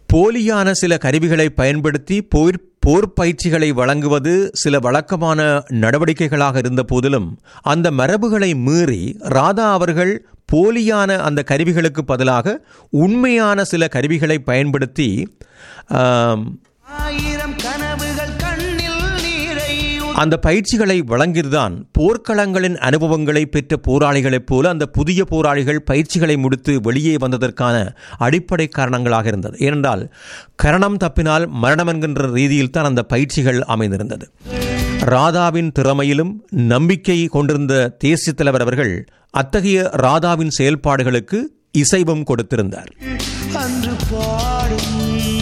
போலியான சில கருவிகளை பயன்படுத்தி போர் போர் பயிற்சிகளை வழங்குவது சில வழக்கமான நடவடிக்கைகளாக இருந்த போதிலும் அந்த மரபுகளை மீறி ராதா அவர்கள் போலியான அந்த கருவிகளுக்கு பதிலாக உண்மையான சில கருவிகளை பயன்படுத்தி ஆம், ஆயிரம் கனவுகள் கண்ணில் நீரை அந்த பயிற்சிகளை வழங்கியதுதான் போர்க்களங்களின் அனுபவங்களை பெற்ற போராளிகளைப் போல அந்த புதிய போராளிகள் பயிற்சிகளை முடித்து வெளியே வந்ததற்கான அடிப்படை காரணங்களாக இருந்தது ஏனென்றால் கரணம் தப்பினால் மரணம் என்கின்ற ரீதியில் தான் அந்த பயிற்சிகள் அமைந்திருந்தது ராதாவின் திறமையிலும் நம்பிக்கை கொண்டிருந்த தேசிய தலைவர் அவர்கள் அத்தகைய ராதாவின் செயல்பாடுகளுக்கு இசைவும் கொடுத்திருந்தார் அன்று பாடும்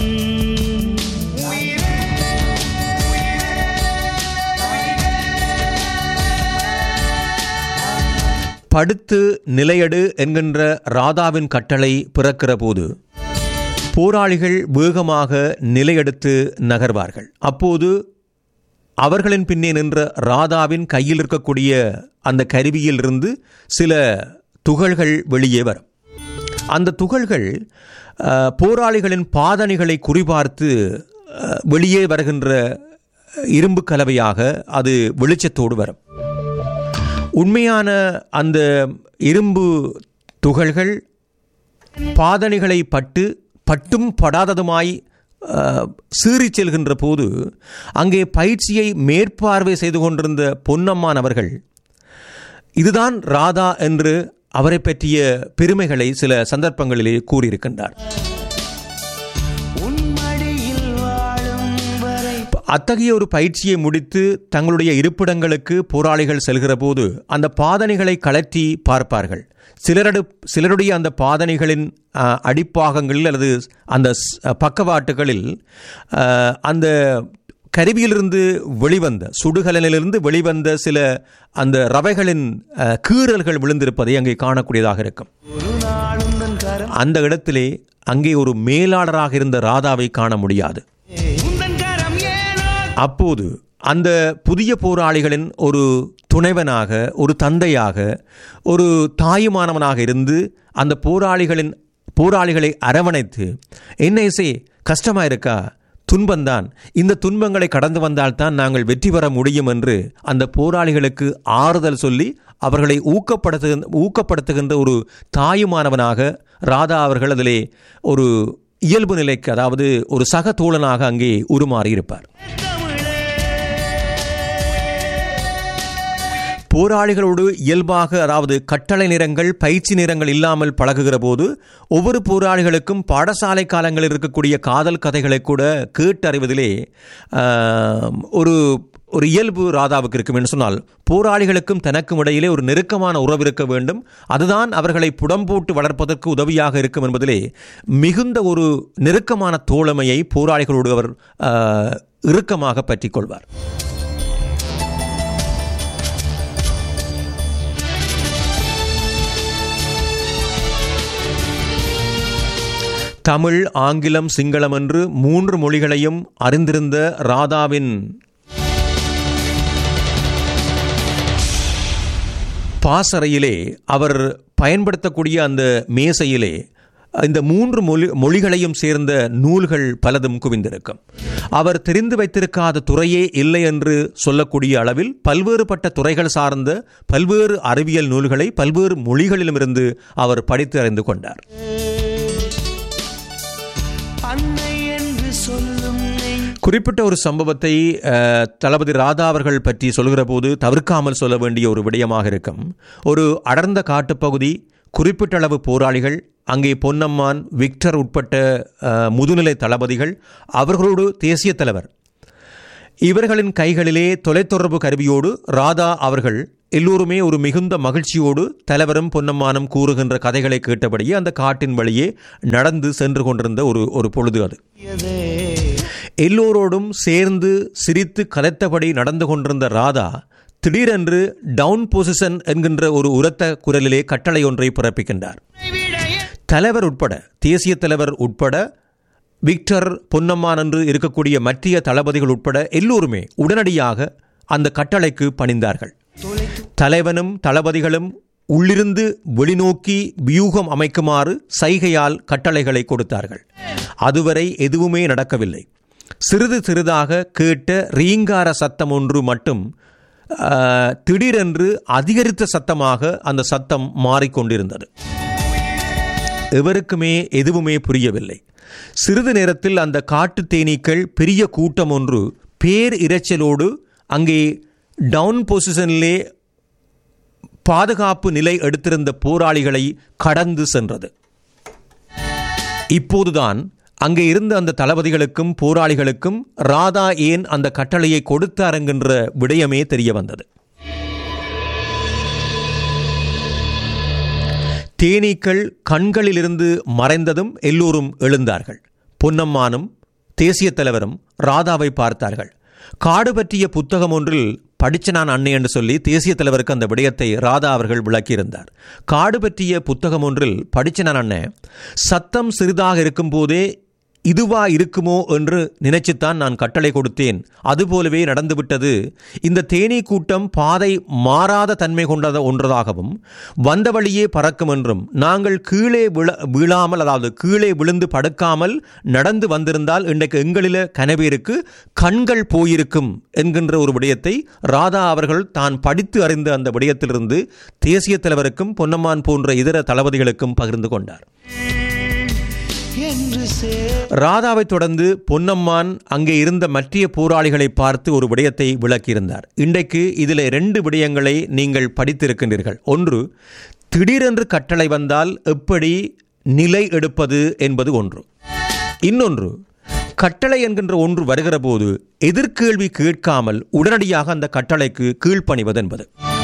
படுத்து நிலையடு என்கின்ற ராதாவின் கட்டளை பிறக்கிற போது போராளிகள் வேகமாக நிலையெடுத்து நகர்வார்கள் அப்போது அவர்களின் பின்னே நின்ற ராதாவின் கையில் இருக்கக்கூடிய அந்த கருவியில் இருந்து சில துகள்கள் வெளியே வரும் அந்த துகள்கள் அஹ், போராளிகளின் பாதணிகளை குறிபார்த்து அஹ், வெளியே வருகின்ற இரும்பு கலவையாக அது வெளிச்சத்தோடு வரும் உண்மையான அந்த இரும்பு துகள்கள் பாதணிகளை பட்டு பட்டும் படாததுமாய் அஹ், சீறிச் செல்கின்ற போது அங்கே பயிற்சியை மேற்பார்வை செய்து கொண்டிருந்த பொன்னம்மான் அவர்கள் இதுதான் ராதா என்று அவரை பற்றிய பெருமைகளை சில சந்தர்ப்பங்களிலே கூறியிருக்கின்றார் உன் மடியில் வாழும் வரை அத்தகைய ஒரு பயிற்சியை முடித்து தங்களுடைய இருப்பிடங்களுக்கு போராளிகள் செல்கிற போது அந்த பாதணிகளை கலற்றி பார்ப்பார்கள் சிலரடு சிலருடைய அந்த பாதணிகளின் ஆ, அடிப்பாகங்களில் அல்லது அந்த ஸ்- பக்கவாட்டுகளில் ஆ, அந்த கருவியிலிருந்து வெளிவந்த சுடுகலனிலிருந்து வெளிவந்த சில அந்த ரவைகளின் ஆ, கீறல்கள் விழுந்திருப்பதை அங்கே காணக்கூடியதாக இருக்கும் ஒரு நாளும் தன் கரம் அந்த இடத்திலே அங்கே ஒரு மேலாளராக இருந்த ராதாவை காண முடியாது உந்தன் கரம் ஏனோ அப்போது அந்த புதிய போராளிகளின் ஒரு துணைவனாக ஒரு தந்தையாக ஒரு தாயுமானவனாக இருந்து அந்த போராளிகளின் போராளிகளை அரவணைத்து என்ன இசை கஷ்டமா இருக்கா துன்பம்தான் இந்த துன்பங்களை கடந்து வந்தால்தான் நாங்கள் வெற்றி பெற முடியும் என்று அந்த போராளிகளுக்கு ஆறுதல் சொல்லி அவர்களை ஊக்கப்படுத்து ஊக்கப்படுத்துகின்ற ஒரு தாயுமானவனாக ராதா அவர்கள் அதிலே ஒரு இயல்பு நிலைக்கு அதாவது ஒரு சக தோழனாக அங்கே உருமாறியிருப்பார் போராளிகளோடு இயல்பாக அதாவது கட்டளை நிறங்கள் பயிற்சி நிறங்கள் இல்லாமல் பழகுகிற போது ஒவ்வொரு போராளிகளுக்கும் பாடசாலை காலங்களில் இருக்கக்கூடிய காதல் கதைகளை கூட கேட்டறிவதிலே ஆம், ஒரு ஒரு இயல்பு ராதாவுக்கு இருக்கும் என்று சொன்னால் போராளிகளுக்கும் தனக்கும் இடையிலே ஒரு நெருக்கமான உறவு இருக்க வேண்டும் அதுதான் அவர்களை புடம்போட்டு வளர்ப்பதற்கு உதவியாக இருக்கும் என்பதிலே மிகுந்த ஒரு நெருக்கமான தோழமையை போராளிகளோடு அவர் ஆ, இறுக்கமாக பற்றிக் கொள்வார் தமிழ் ஆங்கிலம் சிங்களம் என்று மூன்று மொழிகளையும் அறிந்திருந்த ராதாவின் பாசறையிலே அவர் பயன்படுத்தக்கூடிய அந்த மேசையிலே இந்த மூன்று மொழி மொழிகளையும் சேர்ந்த நூல்கள் பலதும் குவிந்திருக்கும் அவர் தெரிந்து வைத்திருக்காத துறையே இல்லை என்று சொல்லக்கூடிய அளவில் பல்வேறுபட்ட துறைகள் சார்ந்த பல்வேறு அறிவியல் நூல்களை பல்வேறு மொழிகளிலுமிருந்து அவர் படித்து அறிந்து கொண்டார் அன்னை என்று சொல்லும் நெய் குறிப்பிட்ட ஒரு சம்பவத்தை அஹ், தளபதி ராதா அவர்கள் பற்றி சொல்கிற போது தவிர்க்காமல் சொல்ல வேண்டிய ஒரு விடயமாக இருக்கும் ஒரு அடர்ந்த காட்டுப்பகுதி குறிப்பிட்ட அளவு போராளிகள் அங்கே பொன்னம்மான் விக்டர் உட்பட்ட அஹ், முதுநிலை தளபதிகள் அவர்களோடு தேசிய தலைவர் இவர்களின் கைகளிலே தொலைத்தொடர்பு கருவியோடு ராதா அவர்கள் எல்லோருமே ஒரு மிகுந்த மகிழ்ச்சியோடு தலைவரும் பொன்னம்மானும் கூறுகின்ற கதைகளை கேட்டபடியே அந்த காட்டின் வழியே நடந்து சென்று கொண்டிருந்த ஒரு ஒரு பொழுது அது எதே எல்லோரோடும் சேர்ந்து சிரித்து கலைத்தபடி நடந்து கொண்டிருந்த ராதா திடீரென்று டவுன் பொசிஷன் என்கின்ற ஒரு உரத்த குரலிலே கட்டளை ஒன்றை பிறப்பிக்கின்றார் தலைவர் உட்பட தேசிய தலைவர் உட்பட விக்டர் பொன்னம்மான் என்று இருக்கக்கூடிய மற்றிய தளபதிகள் உட்பட எல்லோருமே உடனடியாக அந்த கட்டளைக்கு பணிந்தார்கள் தலைவனும் தளபதிகளும் உள்ளிருந்து வெளிநோக்கி வியூகம் அமைக்குமாறு சைகையால் கட்டளைகளை கொடுத்தார்கள் அதுவரை எதுவுமே நடக்கவில்லை சிறிது சிறிதாக கேட்ட ரீங்கார சத்தம் ஒன்று மட்டும் ஆ, திடீரென்று அதிகரித்த சத்தமாக அந்த சத்தம் மாறிக்கொண்டிருந்தது எவருக்குமே எதுவுமே புரியவில்லை சிறிது நேரத்தில் அந்த காட்டு தேனீக்கள் பெரிய கூட்டம் ஒன்று பேர் இரைச்சலோடு அங்கே டவுன் பொசிஷனிலே பாதுகாப்பு நிலை எடுத்திருந்த போராளிகளை கடந்து சென்றது இப்போதுதான் அங்கே இருந்த அந்த தளபதிகளுக்கும் போராளிகளுக்கும் ராதா ஏன் அந்த கட்டளையை கொடுத்தார் என்கின்ற விடயமே தெரிய வந்தது தேனீக்கள் கண்களிலிருந்து மறைந்ததும் எல்லோரும் எழுந்தார்கள் பொன்னம்மானும் தேசிய தலைவரும் ராதாவை பார்த்தார்கள் காடு பற்றிய புத்தகம் ஒன்றில் படிச்ச நான் அன்னை என்று சொல்லி தேசிய தலைவருக்கு அந்த விடயத்தை ராதா அவர்கள் விளக்கியிருந்தார் காடு பற்றிய புத்தகம் ஒன்றில் படிச்ச நான் அண்ணன் சத்தம் சிறிதாக இருக்கும்போதே இதுவா இருக்குமோ என்று நினைச்சுத்தான் நான் கட்டளை கொடுத்தேன் அதுபோலவே நடந்துவிட்டது இந்த தேனீ கூட்டம் பாதை மாறாத தன்மை கொண்டத ஒன்றதாகவும் வந்த வழியே பறக்கும் என்றும் நாங்கள் கீழே விழ வீழாமல் அதாவது கீழே விழுந்து படுக்காமல் நடந்து வந்திருந்தால் இன்றைக்கு எங்களில கனவேருக்கு கண்கள் போயிருக்கும் என்கின்ற ஒரு விடயத்தை ராதா அவர்கள் தான் படித்து அறிந்த அந்த விடயத்திலிருந்து தேசிய தலைவருக்கும் பொன்னம்மான் போன்ற இதர தளபதிகளுக்கும் பகிர்ந்து கொண்டார் என்று சே ராதாவை தொடர்ந்து பொன்னம்மான் அங்கே இருந்த மற்ற போராளிகளை பார்த்து ஒரு விடயத்தை விளக்கியிருந்தார் இன்றைக்கு இதில் ரெண்டு விடயங்களை நீங்கள் படித்திருக்கின்றீர்கள் ஒன்று திடீரென்று கட்டளை வந்தால் எப்படி நிலை எடுப்பது என்பது ஒன்று இன்னொன்று கட்டளை என்கின்ற ஒன்று வருகிற போது எதிர்கேள்வி கேட்காமல் உடனடியாக அந்த கட்டளைக்கு கீழ்ப்பணிவது என்பது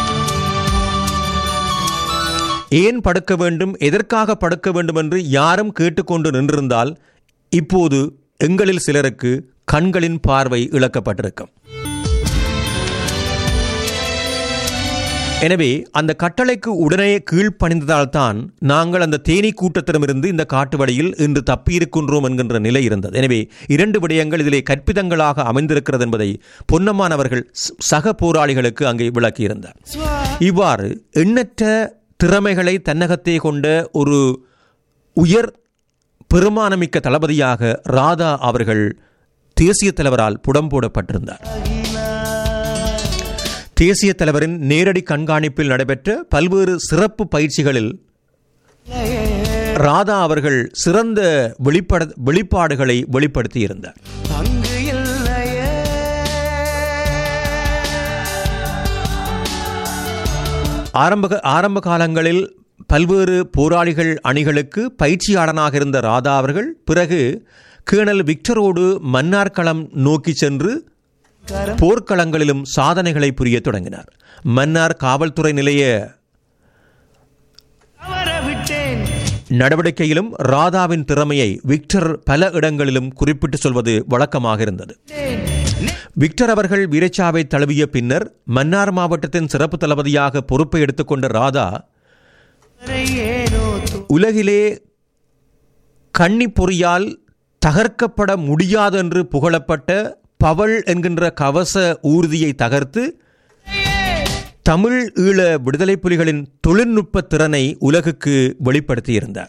ஏன் படுக்க வேண்டும் எதற்காக படுக்க வேண்டும் என்று யாரும் கேட்டுக்கொண்டு நின்றிருந்தால் இப்போது எங்களில் சிலருக்கு கண்களின் பார்வை இழக்கப்பட்டிருக்கும் எனவே அந்த கட்டளைக்கு உடனே கீழ்ப்பணிந்ததால் தான் நாங்கள் அந்த தேனீ கூட்டத்திடமிருந்து இந்த காட்டு வழியில் இன்று தப்பியிருக்கின்றோம் என்கின்ற நிலை இருந்தது எனவே இரண்டு விடயங்கள் இதிலே கற்பிதங்களாக அமைந்திருக்கிறது என்பதை பொன்னம்மான் அவர்கள் ச- சக போராளிகளுக்கு அங்கே விளக்கியிருந்தார் இவ்வாறு எண்ணற்ற திறமைகளை தன்னகத்தே கொண்ட ஒரு உயர் பெருமானமிக்க தளபதியாக ராதா அவர்கள் தேசிய தலைவரால் புடம் போடப்பட்டிருந்தார் தேசிய தலைவரின் நேரடி கண்காணிப்பில் நடைபெற்ற பல்வேறு சிறப்பு பயிற்சிகளில் ராதா அவர்கள் சிறந்த வெளிப்பட வெளிப்பாடுகளை வெளிப்படுத்தியிருந்தார் அங்கு இல்லையே ஆரம்ப ஆரம்ப காலங்களில் பல்வேறு போராளிகள் அணிகளுக்கு பயிற்சியாளனாக இருந்த ராதா அவர்கள் பிறகு கேணல் விக்டரோடு மன்னார்களம் நோக்கி சென்று போர்க்களங்களிலும் சாதனைகளை புரியத் தொடங்கினார் மன்னார் காவல்துறை நிலைய தவற விட்டேன் நடவடிக்கையிலும் ராதாவின் திறமையை விக்டர் பல இடங்களிலும் குறிப்பிட்டு சொல்வது வழக்கமாக இருந்தது விக்டர் அவர்கள் வீரச்சாவை தழுவிய பின்னர் மன்னார் மாவட்டத்தின் சிறப்பு தளபதியாக பொறுப்பை எடுத்துக்கொண்ட ராதா வரை ஏனோ து- உலகிலே கன்னி பொறியால் தகர்க்கப்பட முடியாது என்று புகழப்பட்ட பவள் என்கின்ற கவச ஊர்தியை தகர்த்து தமிழ் ஈழ விடுதலை புலிகளின் தொழில்நுட்ப திறனை உலகுக்கு வெளிப்படுத்தியிருந்தார்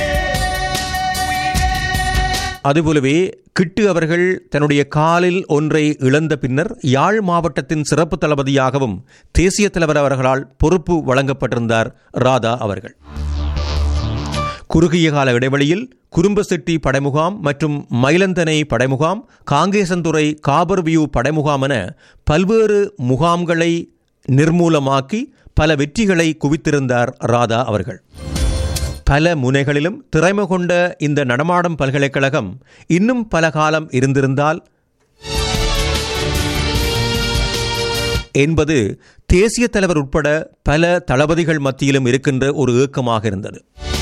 அதுபோலவே கிட்டு அவர்கள் தன்னுடைய காலில் ஒன்றை இழந்த பின்னர் யாழ் மாவட்டத்தின் சிறப்பு தளபதியாகவும் தேசிய தலைவர் அவர்களால் பொறுப்பு வழங்கப்பட்டிருந்தார் ராதா அவர்கள் குறுகிய கால இடைவெளியில் குறும்பசெட்டி படைமுகாம் மற்றும் மயிலந்தனை படைமுகாம் காங்கேசந்துறை காபர்வியூ படைமுகாம் என பல்வேறு முகாம்களை நிர்மூலமாக்கி பல வெற்றிகளை குவித்திருந்தார் ராதா அவர்கள் பல முனைகளிலும் திறமை கொண்ட இந்த நடமாடும் பல்கலைக்கழகம் இன்னும் பல காலம் இருந்திருந்தால் என்பது தேசிய தலைவர் உட்பட பல தளபதிகள் மத்தியிலும் இருக்கின்ற ஒரு ஏக்கமாக இருந்தது